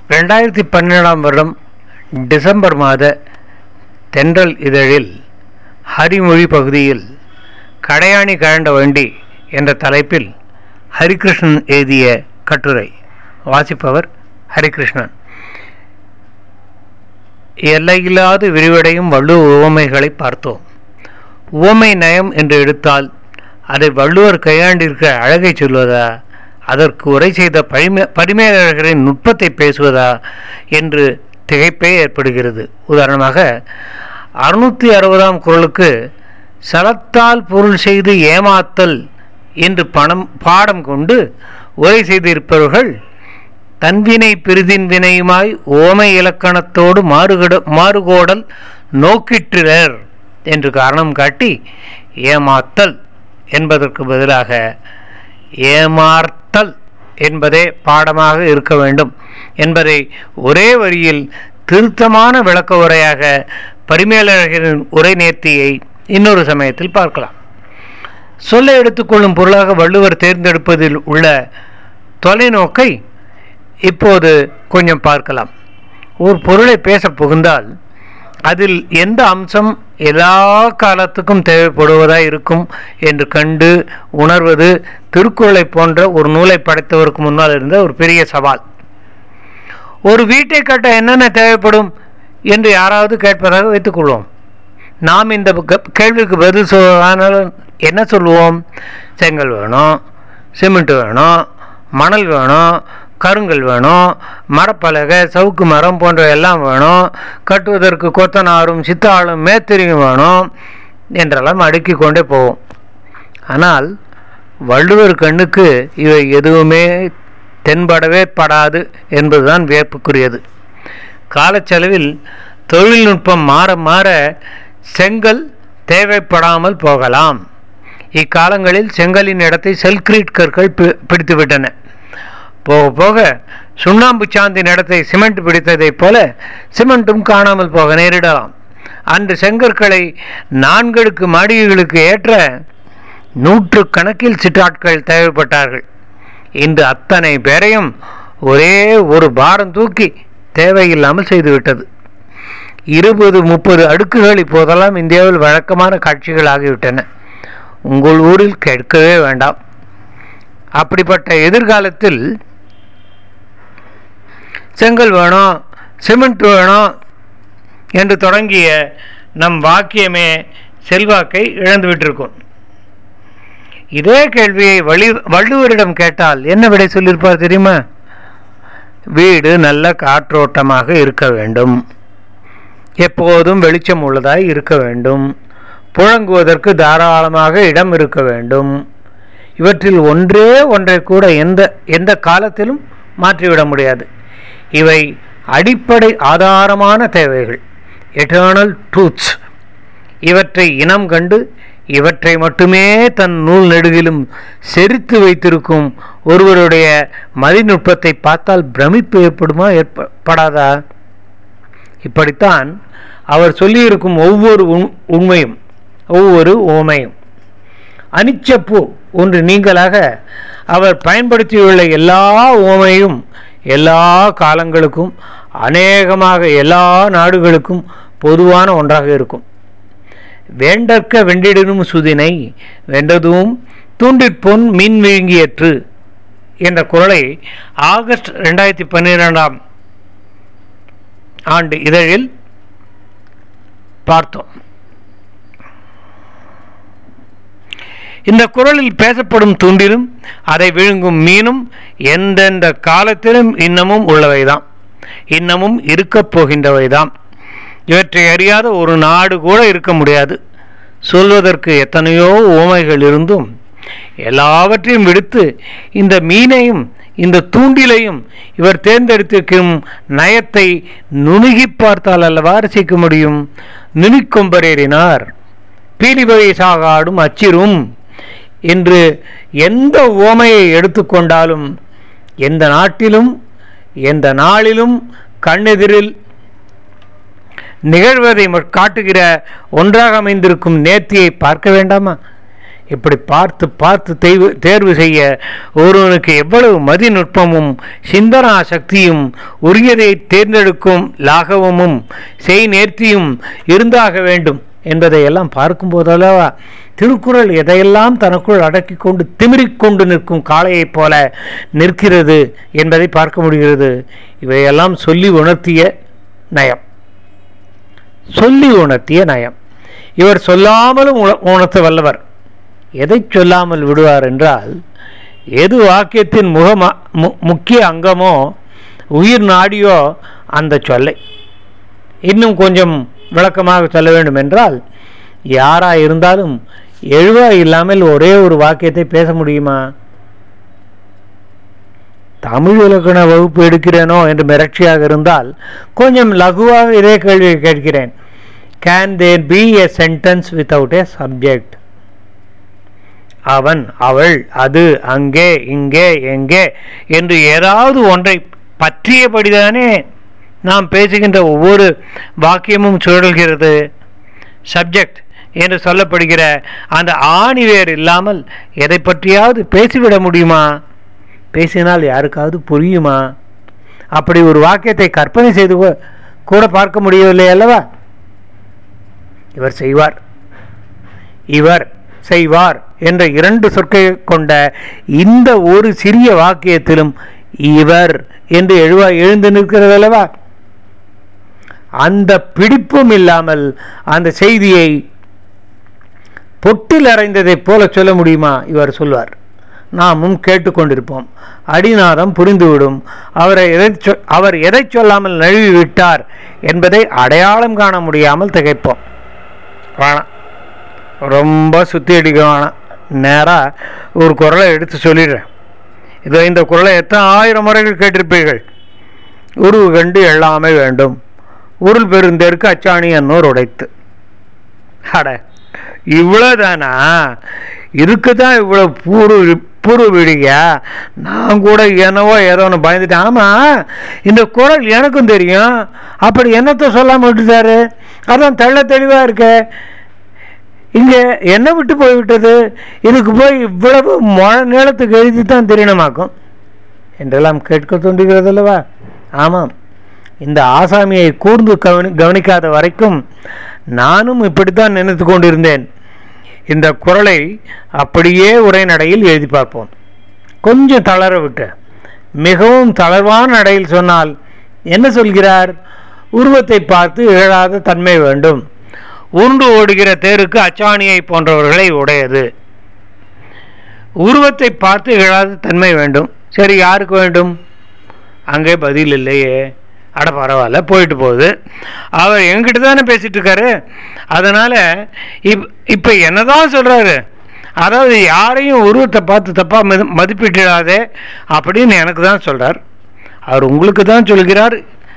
ரெண்டாயிரத்தி பன்னிரெண்டாம் வருடம் டிசம்பர் மாத தென்றல் இதழில் ஹரிமொழி பகுதியில் கடையாணி கழண்ட வண்டி என்ற தலைப்பில் ஹரிகிருஷ்ணன் எழுதிய கட்டுரை வாசிப்பவர் ஹரிகிருஷ்ணன் எல்லையில்லாது விரிவடையும் வள்ளுவ உவமைகளை பார்த்தோம் உவமை நயம் என்று எடுத்தால் அதை வள்ளுவர் கையாண்டிருக்கிற அழகை சொல்வதா அதற்கு உரை செய்த பரிமே பரிமேலழகரின் நுட்பத்தை பேசுவதா என்று திகைப்பே ஏற்படுகிறது உதாரணமாக அறுநூற்றி அறுபதாம் குரலுக்கு சலத்தால் பொருள் செய்து ஏமாத்தல் என்று பணம் பாடம் கொண்டு உரை செய்திருப்பவர்கள் தன்வினை பிரிதின் வினையுமாய் ஓமை இலக்கணத்தோடு மாறுகட மாறுகோடல் நோக்கிற்றிலர் என்று காரணம் காட்டி ஏமாத்தல் என்பதற்கு பதிலாக ஏமார்த்தல் என்பதே பாடமாக இருக்க வேண்டும் என்பதை ஒரே வரியில் திருத்தமான விளக்க உரையாக பரிமேலழகரின் உரை நேர்த்தியை இன்னொரு சமயத்தில் பார்க்கலாம் சொல்ல எடுத்துக்கொள்ளும் பொருளாக வள்ளுவர் தேர்ந்தெடுப்பதில் உள்ள தொலைநோக்கை இப்போது கொஞ்சம் பார்க்கலாம் ஒரு பொருளை பேச புகுந்தால் அதில் எந்த அம்சம் எல்லா காலத்துக்கும் தேவைப்படுவதாக இருக்கும் என்று கண்டு உணர்வது திருக்குறளை போன்ற ஒரு நூலை படைத்தவருக்கு முன்னால் இருந்த ஒரு பெரிய சவால் ஒரு வீட்டை கட்ட என்னென்ன தேவைப்படும் என்று யாராவது கேட்பதாக வைத்துக்கொள்வோம் நாம் இந்த க- கேள்விக்கு பதில் சொல்வதானால் என்ன சொல்லுவோம் செங்கல் வேணும் சிமெண்ட் வேணும் மணல் வேணும் கருங்கல் வேணும் மரப்பலகை சவுக்கு மரம் போன்ற எல்லாம் வேணும் கட்டுவதற்கு கொத்தனாரும் சித்தாளும் மேத்திரியும் வேணும் என்றெல்லாம் அடுக்கிக் கொண்டே போவோம் ஆனால் வள்ளுவர் கண்ணுக்கு இவை எதுவுமே தென்படவே படாது என்பதுதான் வியப்புக்குரியது காலச்செலவில் தொழில்நுட்பம் மாற மாற செங்கல் தேவைப்படாமல் போகலாம் இக்காலங்களில் செங்கலின் இடத்தை செல்கிரீட் கற்கள் பி- பிடித்துவிட்டன போக போக சுண்ணாம்பு சாந்தின் இடத்தை சிமெண்ட் பிடித்ததைப் போல சிமெண்ட்டும் காணாமல் போக நேரிடலாம் அன்று செங்கற்களை நான்கடுக்கு மாளிகைகளுக்கு ஏற்ற நூற்று கணக்கில் சிற்றாட்கள் தேவைப்பட்டார்கள் இன்று அத்தனை பேரையும் ஒரே ஒரு பாரம் தூக்கி தேவையில்லாமல் செய்துவிட்டது இருபது முப்பது அடுக்குகள் இப்போதெல்லாம் இந்தியாவில் வழக்கமான காட்சிகள் ஆகிவிட்டன உங்கள் ஊரில் கேட்கவே வேண்டாம் அப்படிப்பட்ட எதிர்காலத்தில் செங்கல் வேணும் சிமெண்ட் வேணும் என்று தொடங்கிய நம் வாக்கியமே செல்வாக்கை இழந்து விட்டிருக்கும் இதே கேள்வியை வழி வள்ளுவரிடம் கேட்டால் என்ன விடை சொல்லியிருப்பார் தெரியுமா வீடு நல்ல காற்றோட்டமாக இருக்க வேண்டும் எப்போதும் வெளிச்சம் உள்ளதாய் இருக்க வேண்டும் புழங்குவதற்கு தாராளமாக இடம் இருக்க வேண்டும் இவற்றில் ஒன்றே ஒன்றை கூட எந்த எந்த காலத்திலும் மாற்றிவிட முடியாது இவை அடிப்படை ஆதாரமான தேவைகள் எட்டர்னல் ட்ரூத்ஸ் இவற்றை இனம் கண்டு இவற்றை மட்டுமே தன் நூல் நெடுகிலும் செரித்து வைத்திருக்கும் ஒருவருடைய மதிநுட்பத்தை பார்த்தால் பிரமிப்பு ஏற்படுமா ஏற்படாதா இப்படித்தான் அவர் சொல்லியிருக்கும் ஒவ்வொரு உண்- உண்மையும் ஒவ்வொரு உவமையும் அனிச்சப்பூ ஒன்று நீங்களாக அவர் பயன்படுத்தியுள்ள எல்லா உவமையும் எல்லா காலங்களுக்கும் அநேகமாக எல்லா நாடுகளுக்கும் பொதுவான ஒன்றாக இருக்கும் வேண்டற்க வெண்டிடனும் சுதினை வெண்டதும் தூண்டிற்பொன் மின் விழுங்கியற்று என்ற குரலை ஆகஸ்ட் ரெண்டாயிரத்தி பன்னிரெண்டாம் ஆண்டு இதழில் பார்த்தோம் இந்த குரலில் பேசப்படும் துண்டிலும் அதை விழுங்கும் மீனும் எந்தெந்த காலத்திலும் இன்னமும் உள்ளவைதான் இன்னமும் இருக்கப் போகின்றவைதான் இவற்றை அறியாத ஒரு நாடு கூட இருக்க முடியாது சொல்வதற்கு எத்தனையோ உவமைகள் இருந்தும் எல்லாவற்றையும் விடுத்து இந்த மீனையும் இந்த தூண்டிலையும் இவர் தேர்ந்தெடுத்திருக்கும் நயத்தை நுணுகி பார்த்தால் அல்லவா ரசிக்க முடியும் நுனிக்கொம்பரேறினார் பீலிபவை சாகாடும் அச்சிரும் என்று எந்த உவமையை எடுத்துக்கொண்டாலும் எந்த நாட்டிலும் எந்த நாளிலும் கண்ணெதிரில் நிகழ்வதை ம- காட்டுகிற ஒன்றாக அமைந்திருக்கும் நேர்த்தியை பார்க்க வேண்டாமா இப்படி பார்த்து பார்த்து தேர்வு தேர்வு செய்ய ஒருவனுக்கு எவ்வளவு மதிநுட்பமும் சிந்தனா சக்தியும் உரியதை தேர்ந்தெடுக்கும் லாகவமும் செய் நேர்த்தியும் இருந்தாக வேண்டும் என்பதை எல்லாம் பார்க்கும்போதல்லவா திருக்குறள் எதையெல்லாம் தனக்குள் அடக்கி கொண்டு திமிரிக் கொண்டு நிற்கும் காளையைப் போல நிற்கிறது என்பதை பார்க்க முடிகிறது இவையெல்லாம் சொல்லி உணர்த்திய நயம் சொல்லி உணர்த்திய நயம் இவர் சொல்லாமலும் உண- உணர்த்த வல்லவர் எதை சொல்லாமல் விடுவார் என்றால் எது வாக்கியத்தின் முகமா மு- முக்கிய அங்கமோ உயிர் நாடியோ அந்த சொல்லை இன்னும் கொஞ்சம் விளக்கமாக சொல்ல வேண்டும் என்றால் யாரா இருந்தாலும் எழுவா இல்லாமல் ஒரே ஒரு வாக்கியத்தை பேச முடியுமா தமிழ் இலக்கண வகுப்பு எடுக்கிறேனோ என்று மிரட்சியாக இருந்தால் கொஞ்சம் லகுவாக இதே கேள்வியை கேட்கிறேன் can there be a sentence without a subject அவன் அவள் அது அங்கே இங்கே எங்கே என்று ஏதாவது ஒன்றை பற்றியபடிதானே நாம் பேசுகின்ற ஒவ்வொரு வாக்கியமும் சுழல்கிறது சப்ஜெக்ட் என்று சொல்லப்படுகிற அந்த ஆணிவேர் இல்லாமல் எதை பற்றியாவது பேசிவிட முடியுமா பேசினால் யாருக்காவது புரியுமா அப்படி ஒரு வாக்கியத்தை கற்பனை செய்து கூட- கூட பார்க்க முடியவில்லை அல்லவா இவர் செய்வார் இவர் செய்வார் என்ற இரண்டு சொற்களை கொண்ட இந்த ஒரு சிறிய வாக்கியத்திலும் இவர் என்று எழுவா எழுந்து நிற்கிறது அல்லவா அந்த பிடிப்பும் இல்லாமல் அந்த செய்தியை பொட்டில் அறைந்ததைப் போல சொல்ல முடியுமா இவர் சொல்வார் நாமும் கேட்டுக்கொண்டிருப்போம் அடிநாதம் புரிந்துவிடும் அவரை எதை சொ- அவர் எதை சொல்லாமல் நழுவி விட்டார் என்பதை அடையாளம் காண முடியாமல் திகைப்போம் வேணாம் ரொம்ப சுற்றி அடிக்க வேணாம் நேராக ஒரு குரலை எடுத்து சொல்லிடுறேன் இதோ இந்த குரலை எத்தனை ஆயிரம் முறைகள் கேட்டிருப்பீர்கள் உருவு கண்டு எல்லாமே வேண்டும் உருள் பெருந்தேருக்கு அச்சாணி என்னோர் உடைத்து அட இவ்வளோதானா இதுக்கு தான் இவ்வளோ பூர்வ பூர்வ வீடியா நான் கூட என்னவோ ஏதோ ஒன்று பயந்துட்டேன் ஆமாம் இந்த குரல் எனக்கும் தெரியும் அப்படி என்னத்தை சொல்லாமல் விட்டுட்டாரு அதான் தெள்ள தெளிவாக இருக்கே இங்கே என்ன விட்டு போய்விட்டது இதுக்கு போய் இவ்வளவு மொழ நீளத்துக்கு எழுதி தான் தெரியணுமாக்கும் என்றெல்லாம் கேட்க தோன்றுகிறது அல்லவா ஆமாம் இந்த ஆசாமியை கூர்ந்து கவனி கவனிக்காத வரைக்கும் நானும் இப்படித்தான் நினைத்து கொண்டிருந்தேன் இந்த குரலை அப்படியே உரைநடையில் எழுதி பார்ப்போம் கொஞ்சம் தளர விட்டு மிகவும் தளர்வான நடையில் சொன்னால் என்ன சொல்கிறார் உருவத்தை பார்த்து இழாத தன்மை வேண்டும் உருண்டு ஓடுகிற தேருக்கு அச்சாணியை போன்றவர்களை உடையது உருவத்தை பார்த்து இழாத தன்மை வேண்டும் சரி யாருக்கு வேண்டும் அங்கே பதில் இல்லையே அட பரவாயில்ல போயிட்டு போகுது அவர் என்கிட்ட தானே பேசிட்டு இருக்காரு அதனால் இப் இப்போ என்னதான் சொல்கிறாரு அதாவது யாரையும் உருவத்தை பார்த்து தப்பாக மதி மதிப்பிட்டிடாதே அப்படின்னு எனக்கு தான் சொல்கிறார் அவர் உங்களுக்கு தான் சொல்கிறார்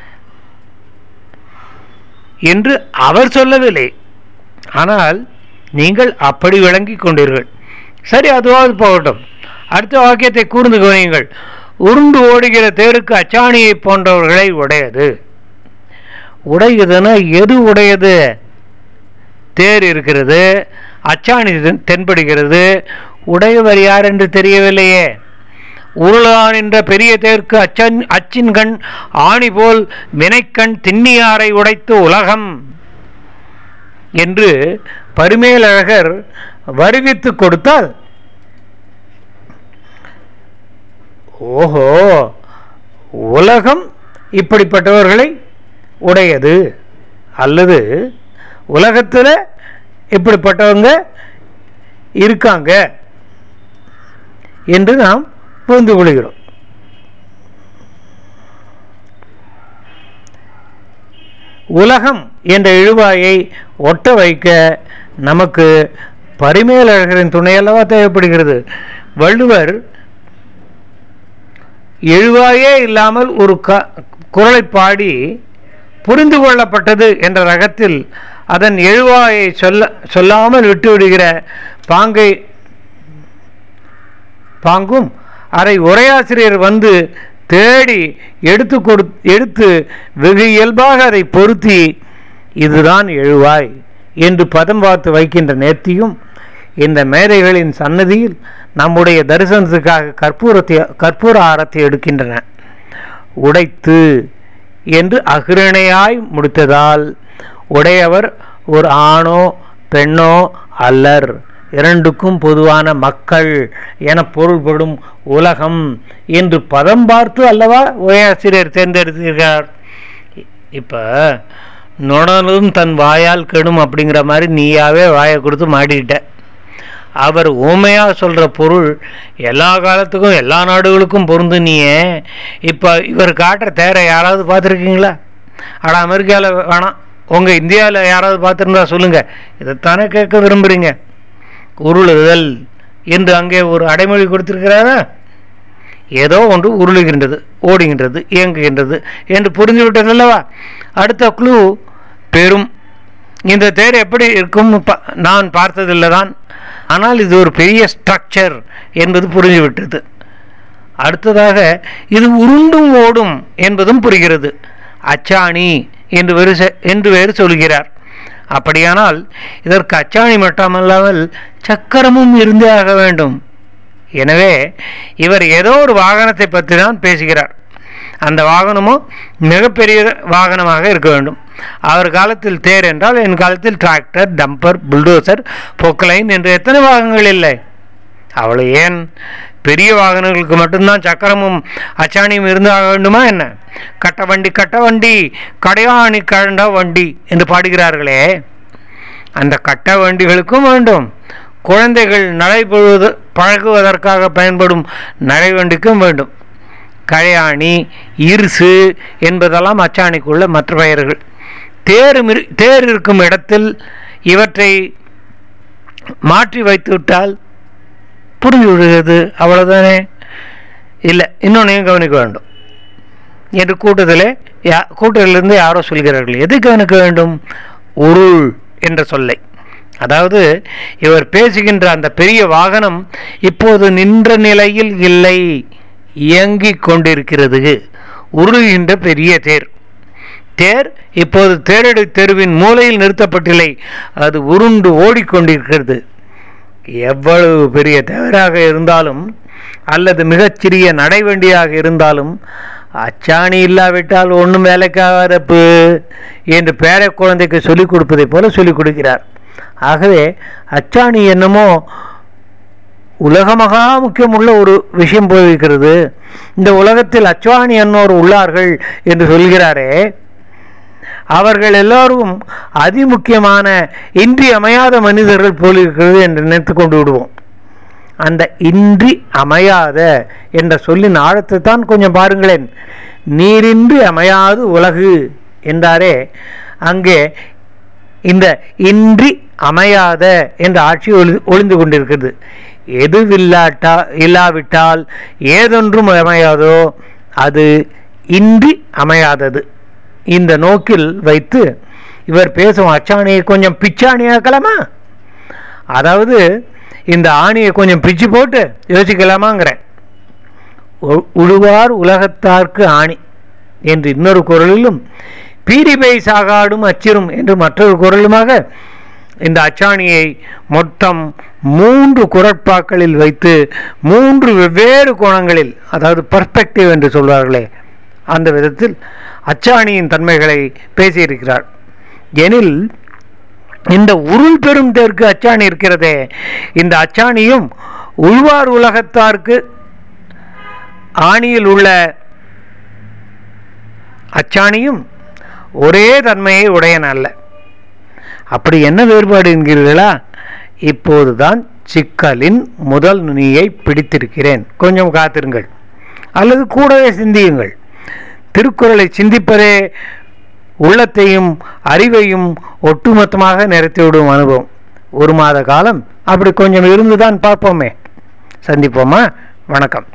என்று அவர் சொல்லவில்லை ஆனால் நீங்கள் அப்படி விளங்கி கொண்டீர்கள் சரி அதுவாவது போகட்டும் அடுத்த வாக்கியத்தை கூர்ந்து கவனியுங்கள் உருண்டு ஓடுகிற தேருக்கு அச்சாணியை போன்றவர்களை உடையது உடையதுன்னா எது உடையது தேர் இருக்கிறது அச்சாணி தென்- தென்படுகிறது உடையவர் யார் என்று தெரியவில்லையே உருளான் என்ற பெரிய தேர்க்கு அச்சன் அச்சின் கண் ஆணி போல் வினைக்கண் திண்ணியாரை உடைத்து உலகம் என்று பரிமேலழகர் வருவித்து கொடுத்தால் ஓஹோ உலகம் இப்படிப்பட்டவர்களை உடையது அல்லது உலகத்தில் இப்படிப்பட்டவங்க இருக்காங்க என்று நாம் புரிந்து கொள்கிறோம் உலகம் என்ற இழுவாயை ஒட்ட வைக்க நமக்கு பரிமேலழகரின் துணையல்லவா தேவைப்படுகிறது வள்ளுவர் எழுவாயே இல்லாமல் ஒரு க குரலை பாடி புரிந்து கொள்ளப்பட்டது என்ற ரகத்தில் அதன் எழுவாயை சொல்ல சொல்லாமல் விட்டுவிடுகிற பாங்கை பாங்கும் அதை உரையாசிரியர் வந்து தேடி எடுத்து கொடு எடுத்து வெகு இயல்பாக அதை பொருத்தி இதுதான் எழுவாய் என்று பதம் பார்த்து வைக்கின்ற நேர்த்தியும் இந்த மேதைகளின் சன்னதியில் நம்முடைய தரிசனத்துக்காக கற்பூரத்தை கற்பூர ஆரத்தை எடுக்கின்றன உடைத்து என்று அகிரணையாய் முடித்ததால் உடையவர் ஒரு ஆணோ பெண்ணோ அல்லர் இரண்டுக்கும் பொதுவான மக்கள் என பொருள்படும் உலகம் என்று பதம் பார்த்து அல்லவா உரையாசிரியர் தேர்ந்தெடுத்திருக்கிறார் இப்போ நுணலும் தன் வாயால் கெடும் அப்படிங்கிற மாதிரி நீயாவே வாயை கொடுத்து மாட்டிக்கிட்ட அவர் ஊமையாக சொல்கிற பொருள் எல்லா காலத்துக்கும் எல்லா நாடுகளுக்கும் பொருந்து நீயே இப்போ இவர் காட்டுற தேரை யாராவது பார்த்துருக்கீங்களா அட அமெரிக்காவில் வேணாம் உங்கள் இந்தியாவில் யாராவது பார்த்துருந்தா சொல்லுங்கள் இதைத்தானே கேட்க விரும்புகிறீங்க உருளுதல் என்று அங்கே ஒரு அடைமொழி கொடுத்திருக்கிறாரா ஏதோ ஒன்று உருளுகின்றது ஓடுகின்றது இயங்குகின்றது என்று புரிந்து விட்டது அல்லவா அடுத்த குழு பெரும் இந்த தேர் எப்படி இருக்கும் ப- நான் பார்த்ததில்லை தான் ஆனால் இது ஒரு பெரிய ஸ்ட்ரக்சர் என்பது புரிந்துவிட்டது அடுத்ததாக இது உருண்டும் ஓடும் என்பதும் புரிகிறது அச்சாணி என்று வேறு செ- என்று வேறு சொல்கிறார் அப்படியானால் இதற்கு அச்சாணி மட்டுமல்லாமல் சக்கரமும் இருந்தே ஆக வேண்டும் எனவே இவர் ஏதோ ஒரு வாகனத்தை பற்றி தான் பேசுகிறார் அந்த வாகனமும் மிகப்பெரிய வாகனமாக இருக்க வேண்டும் அவர் காலத்தில் தேர் என்றால் என் காலத்தில் டிராக்டர் டம்பர் புல்டோசர் பொக்லைன் என்று எத்தனை வாகனங்கள் இல்லை அவ்வளோ ஏன் பெரிய வாகனங்களுக்கு மட்டும்தான் சக்கரமும் அச்சாணியும் இருந்தாக வேண்டுமா என்ன கட்ட வண்டி கட்ட வண்டி கடையாணி கண்ட வண்டி என்று பாடுகிறார்களே அந்த கட்ட வண்டிகளுக்கும் வேண்டும் குழந்தைகள் நடைபெறுவது பழகுவதற்காக பயன்படும் நடைவண்டிக்கும் வேண்டும் கழையாணி இருசு என்பதெல்லாம் அச்சாணிக்குள்ள மற்ற பெயர்கள் தேர் மிரு- தேர் இருக்கும் இடத்தில் இவற்றை மாற்றி வைத்து விட்டால் புரிஞ்சு விடுகிறது அவ்வளவுதானே இல்லை இன்னொன்னையும் கவனிக்க வேண்டும் என்று கூட்டத்திலே யா கூட்டத்திலிருந்து யாரோ சொல்கிறார்கள் எது கவனிக்க வேண்டும் உருள் என்ற சொல்லை அதாவது இவர் பேசுகின்ற அந்த பெரிய வாகனம் இப்போது நின்ற நிலையில் இல்லை இயங்கிக் கொண்டிருக்கிறது உருளுகின்ற பெரிய தேர் தேர் இப்போது தேரடி தெருவின் மூலையில் நிறுத்தப்பட்டில்லை அது உருண்டு ஓடிக்கொண்டிருக்கிறது எவ்வளவு பெரிய தேவராக இருந்தாலும் அல்லது மிகச்சிறிய நடைவண்டியாக இருந்தாலும் அச்சாணி இல்லாவிட்டால் ஒன்றும் வேலைக்காகாதப்பு என்று பேர குழந்தைக்கு சொல்லிக் கொடுப்பதைப் போல சொல்லிக் கொடுக்கிறார் ஆகவே அச்சாணி என்னமோ உலகமகா முக்கியமுள்ள ஒரு விஷயம் போயிருக்கிறது இந்த உலகத்தில் அச்சாணி என்னோர் உள்ளார்கள் என்று சொல்கிறாரே அவர்கள் எல்லோரும் அதிமுக்கியமான இன்றியமையாத மனிதர்கள் போலிருக்கிறது என்று நினைத்து கொண்டு விடுவோம் அந்த இன்றி அமையாத என்ற சொல்லின் ஆழத்தை தான் கொஞ்சம் பாருங்களேன் நீரின்றி அமையாது உலகு என்றாரே அங்கே இந்த இன்றி அமையாத என்ற ஆட்சி ஒளி ஒளிந்து கொண்டிருக்கிறது எதுவில்லாட்டா இல்லாவிட்டால் ஏதொன்றும் அமையாதோ அது இன்றி அமையாதது இந்த நோக்கில் வைத்து இவர் பேசும் அச்சாணியை கொஞ்சம் பிச்சாணியாக்கலாமா அதாவது இந்த ஆணியை கொஞ்சம் பிச்சு போட்டு யோசிக்கலாமாங்கிறேன் உ- உழுவார் உலகத்தார்க்கு ஆணி என்று இன்னொரு குரலிலும் பீரிபை சாகாடும் அச்சிரும் என்று மற்றொரு குரலுமாக இந்த அச்சாணியை மொத்தம் மூன்று குரட்பாக்களில் வைத்து மூன்று வெவ்வேறு கோணங்களில் அதாவது பர்ஸ்பெக்டிவ் என்று சொல்வார்களே அந்த விதத்தில் அச்சாணியின் தன்மைகளை பேசியிருக்கிறார் எனில் இந்த உருள் பெரும் தேர்க்கு அச்சாணி இருக்கிறதே இந்த அச்சாணியும் உழ்வார் உலகத்தார்க்கு ஆணியில் உள்ள அச்சாணியும் ஒரே தன்மையை உடையன அல்ல அப்படி என்ன வேறுபாடு என்கிறீர்களா இப்போதுதான் சிக்கலின் முதல் நுனியை பிடித்திருக்கிறேன் கொஞ்சம் காத்திருங்கள் அல்லது கூடவே சிந்தியுங்கள் திருக்குறளை சிந்திப்பதே உள்ளத்தையும் அறிவையும் ஒட்டுமொத்தமாக நிறைத்துவிடும் அனுபவம் ஒரு மாத காலம் அப்படி கொஞ்சம் இருந்துதான் பார்ப்போமே சந்திப்போமா வணக்கம்